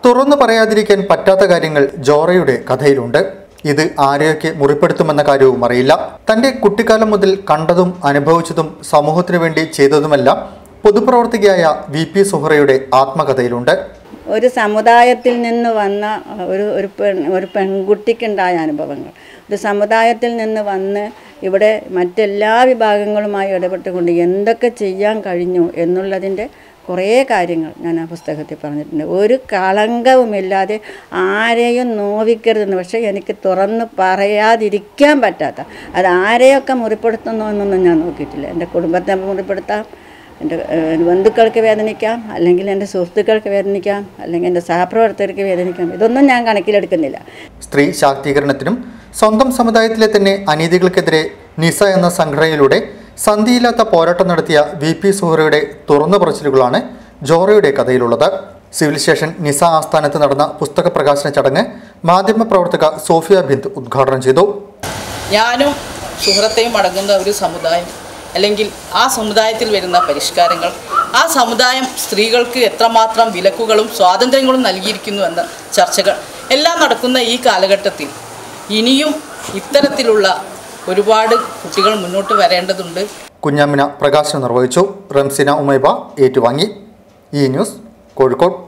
തുറന്നു പറയാതിരിക്കാൻ പറ്റാത്ത കാര്യങ്ങൾ ജോറയുടെ കഥയിലുണ്ട് ഇത് ആരെയൊക്കെ മുറിപ്പെടുത്തുമെന്ന കാര്യവും അറിയില്ല തന്റെ കുട്ടിക്കാലം മുതൽ കണ്ടതും അനുഭവിച്ചതും സമൂഹത്തിനു വേണ്ടി ചെയ്തതുമെല്ലാം പൊതുപ്രവർത്തകയായ വി പി സുഹറയുടെ ആത്മകഥയിലുണ്ട് ഒരു സമുദായത്തിൽ നിന്ന് വന്ന ഒരു ഒരു പെൺ ഒരു പെൺകുട്ടിക്കുണ്ടായ അനുഭവങ്ങൾ ഒരു സമുദായത്തിൽ നിന്ന് വന്ന് ഇവിടെ മറ്റെല്ലാ വിഭാഗങ്ങളുമായി ഇടപെട്ടുകൊണ്ട് എന്തൊക്കെ ചെയ്യാൻ കഴിഞ്ഞു എന്നുള്ളതിൻ്റെ കുറേ കാര്യങ്ങൾ ഞാൻ ആ പുസ്തകത്തിൽ പറഞ്ഞിട്ടുണ്ട് ഒരു കളങ്കവുമില്ലാതെ ആരെയും നോവിക്കരുതെന്ന് പക്ഷേ എനിക്ക് തുറന്ന് പറയാതിരിക്കാൻ പറ്റാത്ത അത് ആരെയൊക്കെ മുറിപ്പെടുത്തുന്നു എന്നൊന്നും ഞാൻ നോക്കിയിട്ടില്ല എൻ്റെ കുടുംബത്തെ മുറിപ്പെടുത്താം എൻ്റെ ഏഹ്, ബന്ധുക്കൾക്ക് വേദനിക്കാം അല്ലെങ്കിൽ എൻ്റെ സുഹൃത്തുക്കൾക്ക് വേദനിക്കാം അല്ലെങ്കിൽ എൻ്റെ സഹപ്രവർത്തകർക്ക് വേദനിക്കാം ഇതൊന്നും ഞാൻ കണക്കിലെടുക്കുന്നില്ല സ്ത്രീ ശാക്തീകരണത്തിനും സ്വന്തം സമുദായത്തിലെ തന്നെ അനീതികൾക്കെതിരെ നിസ എന്ന സംഘടനയിലൂടെ സന്ധിയില്ലാത്ത പോരാട്ടം നടത്തിയ വി പി സുഹറയുടെ തുറന്നു പറച്ചിലുകളാണ് ജോറയുടെ കഥയിലുള്ളത് സിവിൽ സ്റ്റേഷൻ നിസ ആസ്ഥാനത്ത് നടന്ന പുസ്തക പ്രകാശന ചടങ്ങ് മാധ്യമപ്രവർത്തക സോഫിയ ബിന്ദ് ഉദ്ഘാടനം ചെയ്തു ഞാനും സുഹൃത്തെയും അടങ്ങുന്ന ഒരു സമുദായം അല്ലെങ്കിൽ ആ സമുദായത്തിൽ വരുന്ന പരിഷ്കാരങ്ങൾ ആ സമുദായം സ്ത്രീകൾക്ക് എത്രമാത്രം വിലക്കുകളും സ്വാതന്ത്ര്യങ്ങളും നൽകിയിരിക്കുന്നു എന്ന ചർച്ചകൾ എല്ലാം നടക്കുന്ന ഈ കാലഘട്ടത്തിൽ ഇനിയും ഇത്തരത്തിലുള്ള ഒരുപാട് കുട്ടികൾ മുന്നോട്ട് വരേണ്ടതുണ്ട് കുഞ്ഞാമിന പ്രകാശനം നിർവഹിച്ചു റംസിന ഉമൈബ ഏറ്റുവാങ്ങി ഈ ന്യൂസ് കോഴിക്കോട്